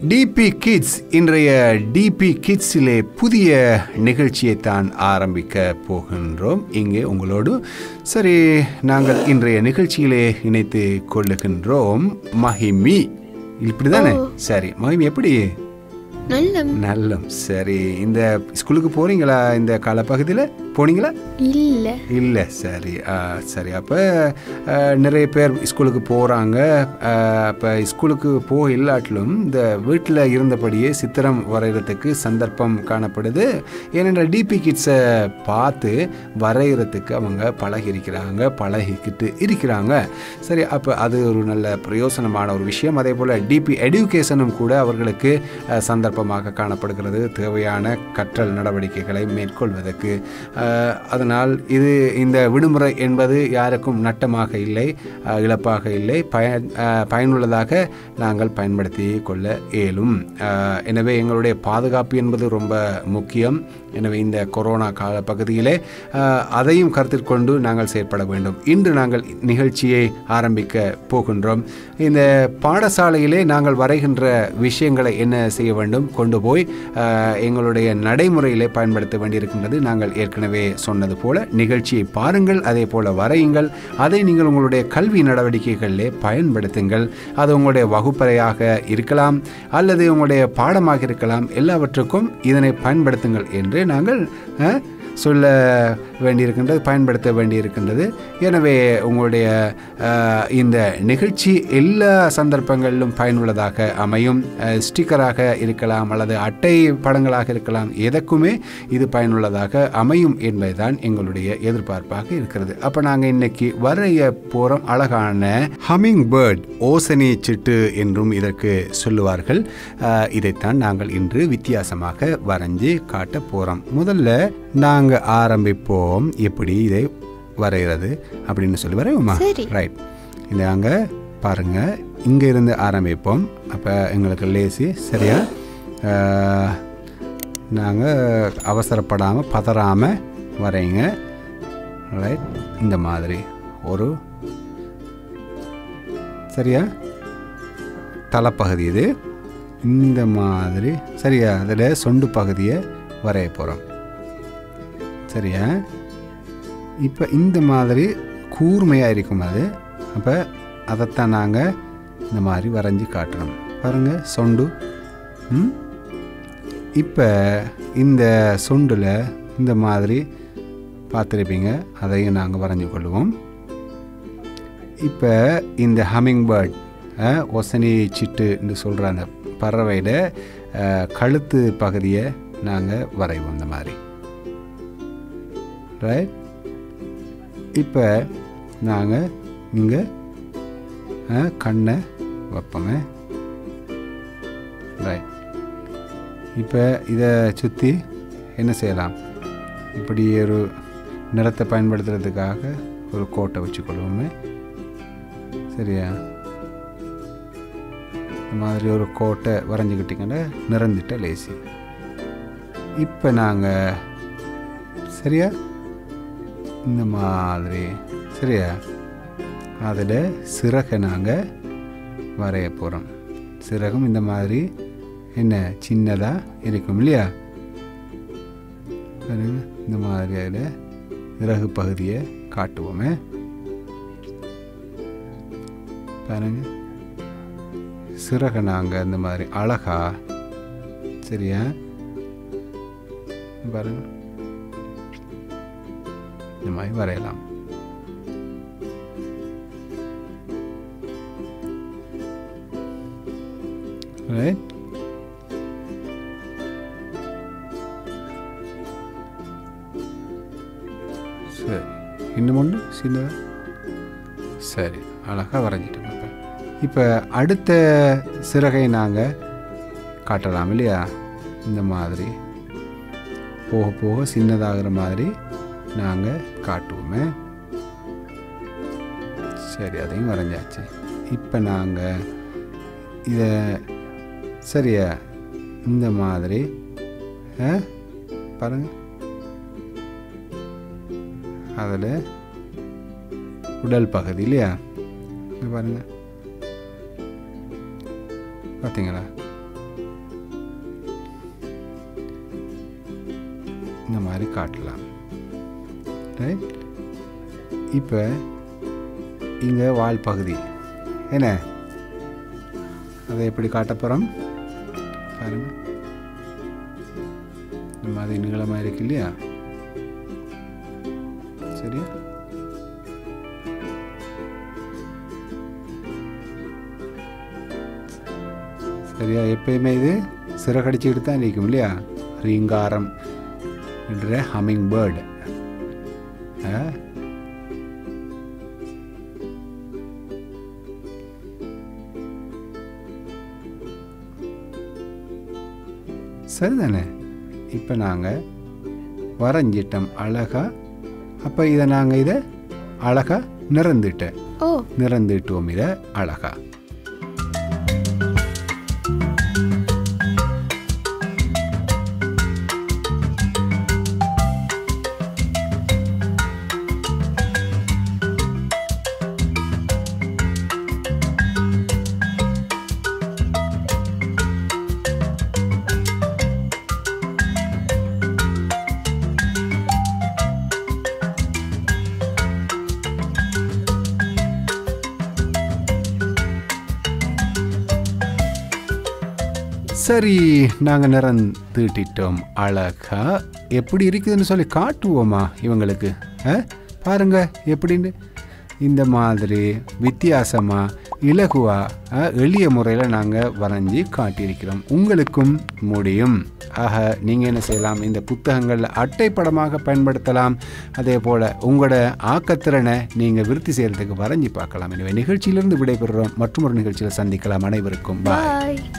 DP kids இன்றைய DP கிட்ஸிலே புதிய நிகழ்ச்சியை தான் ஆரம்பிக்க போகின்றோம் இங்கே உங்களோடு சரி நாங்கள் இன்றைய நிகழ்ச்சியிலே இணைத்து கொள்ளுகின்றோம் மஹிமி இப்படிதானே சரி மஹிமி எப்படி நல்ல நல்லம் சரி இந்த ஸ்கூலுக்கு போறீங்களா இந்த காலப்பகுதியில் போனீங்களா இல்ல இல்லை சரி ஆ, சரி அப்போ நிறைய பேர் ஸ்கூலுக்கு போகிறாங்க அப்போ ஸ்கூலுக்கு போக இல்லாட்டிலும் இந்த வீட்டில் இருந்தபடியே சித்திரம் வரைகிறதுக்கு சந்தர்ப்பம் காணப்படுது ஏனென்றால் டிபி கிட்ஸை பார்த்து வரைகிறதுக்கு அவங்க பழகி இருக்கிறாங்க பழகிக்கிட்டு இருக்கிறாங்க சரி அப்போ அது ஒரு நல்ல பிரயோசனமான ஒரு விஷயம் அதே போல் டிபி எடுகேஷனும் கூட அவர்களுக்கு அஹ், சந்தர்ப்பமாக காணப்படுகிறது தேவையான கற்றல் நடவடிக்கைகளை மேற்கொள்வதற்கு அஹ், அதனால் இது இந்த விடுமுறை என்பது யாருக்கும் நட்டமாக இல்லை அஹ், இழப்பாக இல்லை பயன் அஹ், பயனுள்ளதாக நாங்கள் பயன்படுத்தி கொள்ள இயலும் அஹ், எனவே எங்களுடைய பாதுகாப்பு என்பது ரொம்ப முக்கியம் எனவே இந்த கொரோனா கால பகுதியிலே அஹ், அதையும் கருத்தில் கொண்டு நாங்கள் செயற்பட வேண்டும் இன்று நாங்கள் நிகழ்ச்சியை ஆரம்பிக்க போகின்றோம் இந்த பாடசாலையிலே நாங்கள் வரைகின்ற விஷயங்களை என்ன செய்ய வேண்டும் கொண்டு போய் அஹ், எங்களுடைய நடைமுறையிலே பயன்படுத்த வேண்டியிருக்கின்றது நாங்கள் ஏற்கனவே சொன்னது போல நிகழ்ச்சியை பாருங்கள் அதே போல வரையுங்கள் அதை நீங்கள் உங்களுடைய கல்வி நடவடிக்கைகளிலே பயன்படுத்துங்கள் அது உங்களுடைய வகுப்பறையாக இருக்கலாம் அல்லது உங்களுடைய பாடமாக இருக்கலாம் எல்லாவற்றுக்கும் இதனை பயன்படுத்துங்கள் என்று நாங்கள் அஹ், சொல்ல வேண்டியிருக்கின்றது பயன்படுத்த வேண்டியிருக்கின்றது எனவே உங்களுடைய அஹ், இந்த நிகழ்ச்சி எல்லா சந்தர்ப்பங்களிலும் பயனுள்ளதாக அமையும் அஹ், ஸ்டிக்கராக இருக்கலாம் அல்லது அட்டை படங்களாக இருக்கலாம் எதற்குமே இது பயனுள்ளதாக அமையும் என்பதுதான் எங்களுடைய எதிர்பார்ப்பாக இருக்கிறது அப்போ நாங்கள் இன்னைக்கு வரைய போகிறோம் அழகான ஹமிங் பேர்ட் ஓசனி சிட்டு என்றும் இதற்கு சொல்லுவார்கள் அஹ், இதைத்தான் நாங்கள் இன்று வித்தியாசமாக வரைஞ்சி காட்ட போகிறோம் முதல்ல நாங்கள் ஆரம்பிப்போம் எப்படி இதை வரைகிறது அப்படின்னு சொல்லி வரைவோமா சரி. ரைட் இந்த நாங்கள் பாருங்கள் இங்கே இருந்து ஆரம்பிப்போம் அப்போ எங்களுக்கு லேசி சரியா நாங்கள் அவசரப்படாமல் பதறாமல் வரைங்க ரைட் இந்த மாதிரி ஒரு சரியா தலைப்பகுதி இது இந்த மாதிரி சரியா அதில் சொண்டு பகுதியை வரைய போகிறோம் சரியா இப்போ இந்த மாதிரி கூர்மையாக இருக்கும் அது அப்போ அதைத்தான் நாங்கள் இந்த மாதிரி வரைஞ்சி காட்டணும் பாருங்கள் சொண்டு ம் இப்போ இந்த சொண்டில் இந்த மாதிரி பார்த்துருப்பீங்க அதையும் நாங்கள் வரைஞ்சி கொள்வோம் இப்போ இந்த ஹமிங் பேர்ட் ஒசனி சிட்டு என்று சொல்கிற அந்த பறவையோட அஹ், கழுத்து பகுதியை நாங்கள் வரைவோம் இந்த மாதிரி ரைட் இப்போ நாங்கள் இங்கே கண்ணை வைப்போங்க ரைட் இப்போ இதை சுற்றி என்ன செய்யலாம் இப்படி ஒரு நிறத்தை பயன்படுத்துறதுக்காக ஒரு கோட்டை வச்சுக்கொள்வோமே சரியா இந்த மாதிரி ஒரு கோட்டை வரைஞ்சிக்கிட்டிங்கன்னா நிறந்துட்ட லேசி இப்போ நாங்கள் சரியா இந்த மாதிரி சரியா அதில் சிறகை நாங்கள் வரைய போகிறோம் சிறகும் இந்த மாதிரி என்ன சின்னதாக இருக்கும் இல்லையா பாருங்க, இந்த மாதிரி அதில் இறகு பகுதியை காட்டுவோமே பாருங்க சிறகை நாங்கள் இந்த மாதிரி அழகா சரியா பாருங்க இந்த மாதிரி வரையலாம் ரைட் சரி இன்னும் ஒன்று சின்னதா சரி அழகாக வரைஞ்சிட்டோம் இப்போ இப்போ அடுத்த சிறகை நாங்கள் காட்டலாம் இல்லையா இந்த மாதிரி போக போக சின்னதாகிற மாதிரி நாங்கள் காட்டுவோமே சரி அதையும் வரைஞ்சாச்சு இப்போ நாங்கள் இதை சரியா இந்த மாதிரி ஆ பாருங்க அதில் உடல் பகுதி இல்லையா இங்க பாருங்க பார்த்தீங்களா இந்த மாதிரி காட்டலாம் ரைட் இப்போ இங்கே வால் பகுதி என்ன அதை எப்படி காட்ட போகிறோம் பாருங்க இந்த மாதிரி நீளமாக இருக்கு இல்லையா சரியா சரியா எப்பயுமே இது சிறகடிச்சுக்கிட்டு தான் நிற்கும் இல்லையா ரீங்காரம் என்ற ஹம்மிங் பேர்டு சரிதானே இப்போ நாங்கள் வரைஞ்சிட்டோம் அழகா அப்போ இதை நாங்கள் இதை அழகா நிறந்துட்டேன் ஓ நிறந்துட்டோம் இதை அழகா சரி நாங்கள் நிறம் தீட்டிட்டோம் அழகா எப்படி இருக்குதுன்னு சொல்லி காட்டுவோமா இவங்களுக்கு ஆ பாருங்க எப்படின்னு இந்த மாதிரி வித்தியாசமாக இலகுவா ஆ, எளிய முறையில் நாங்கள் வரைஞ்சி காட்டியிருக்கிறோம் உங்களுக்கும் முடியும் ஆக நீங்கள் என்ன செய்யலாம் இந்த புத்தகங்களில் அட்டைப்படமாக பயன்படுத்தலாம் அதே போல் உங்களோட ஆக்கத்திறனை நீங்கள் விருத்தி செய்கிறதுக்கு வரைஞ்சி பார்க்கலாம் எனவே நிகழ்ச்சியிலிருந்து விடைபெறுறோம் மற்றும் ஒரு நிகழ்ச்சியில் சந்திக்கலாம் அனைவருக்கும் பாய் பாய்